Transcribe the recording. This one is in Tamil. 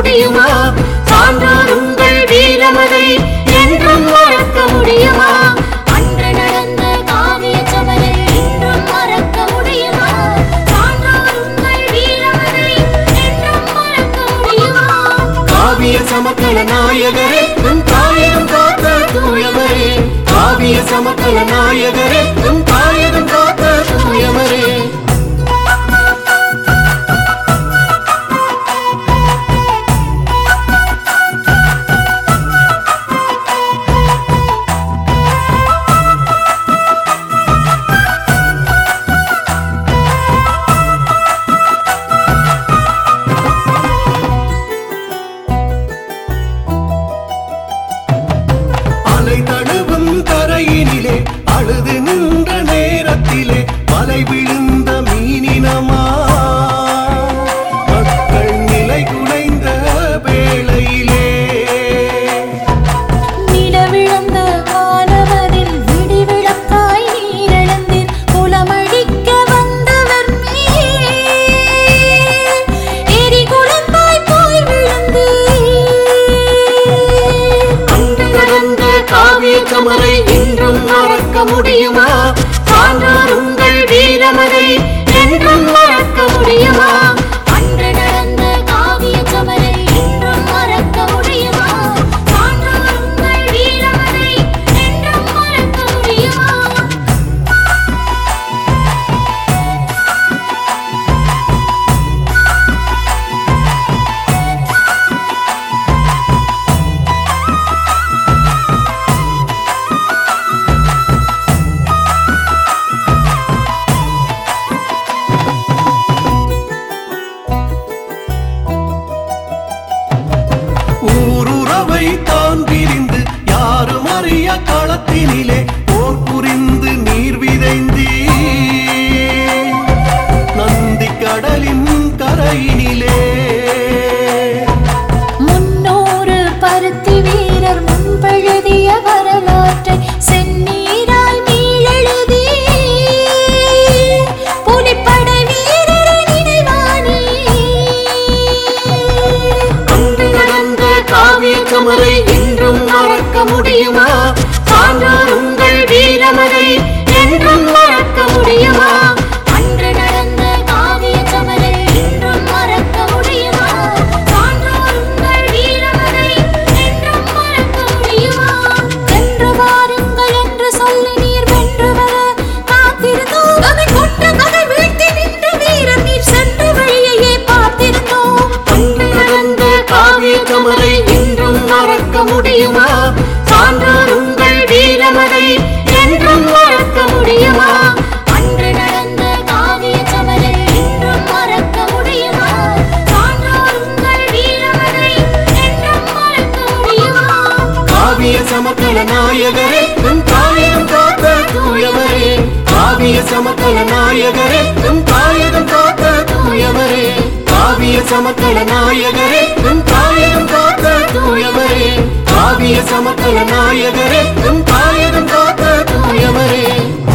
முடியுமா சான்றோர் உங்கள் வீரமதை என்றும் மறக்க முடியுமா அன்று நடந்த காவிய சபலை இன்றும் மறக்க முடியுமா சான்றோர் உங்கள் வீரமதை என்றும் மறக்க முடியுமா காவிய சமக்கல நாயகரே உன் தாயகம் காத்த தூயவரே காவிய சமக்கல நாயகரே உன் தாயகம் காத்த தூயவரே அலை தழுவும் கரையினிலே அழுது நின்ற நேரத்திலே மலை விழுந்த மீனினமா மக்கள் நிலை குலைந்த வேளையிலே நிலவிழந்த காலவரில் விடிவிளக்காய் நீரிழந்தீர் குலமழிக்க வந்தவர் மேல் எரிகுலத்தாய் போய் விழுந்தீர் அன்று நடந்த காவிய கமரை இன்றும் மறக்க முடியுமா சான்றோர் உங்கள் வீரமதை என்றும் மறக்க முடியுமா அன்று நடந்த காவிய சபலை இன்றும் மறக்க முடியுமா சான்றோர் உங்கள் வீரமதை என்றும் மறக்க முடியுமா ஊருறவை தான் பிரிந்து யாரும் அறிய களத்தினிலே போர் புரிந்து நீர் விதைந்தீ நந்தி கடலின் கரையினிலே முன்னூறு பருத்தி வீரர் முன்பெழுதிய வரலாற்றை செந்நீராய் மீளெழுதி புலிப்படை வீரரை நினைவானே அன்று நடந்த காவிய கமரை இன்றும் மறக்க முடியுமா சான்றோர் உங்கள் வீரமதை என்றும் மறக்க முடியுமா அன்று நடந்த காவிய சபலை இன்றும் மறக்க முடியுமா சான்றோர் உங்கள் வீரமதை என்றும் மறக்க முடியுமா வென்று வாருங்கள் என்று சொல்லி நீர் வென்று வர காத்திருந்தோம் அதை கொண்ட மகை வீழ்த்தி நின்று வீரர் நீர் சென்ற வழியையே பார்த்திருந்தோம் அன்று நடந்த காவிய கமரை இன்றும் மறக்க முடியுமா சான்றோர் உங்கள் வீரமதை என்றும் மறக்க முடியுமா அன்று நடந்த காவிய சபலை இன்றும் மறக்க முடியுமா சான்றோர் உங்கள் வீரமதை என்றும் மறக்க முடியுமா காவிய சமக்கல நாயகரே உன் தாயகம் காத்த தூயவரே காவிய சமக்கல நாயகரே உன் தாயகம் காத்த தூயவரே காவிய சமக்கல நாயகரே உன் தாயகம் காத்த தூயவரே காவிய சமக்கல நாயகரே உன் தாயகம் காத்த தூயவரே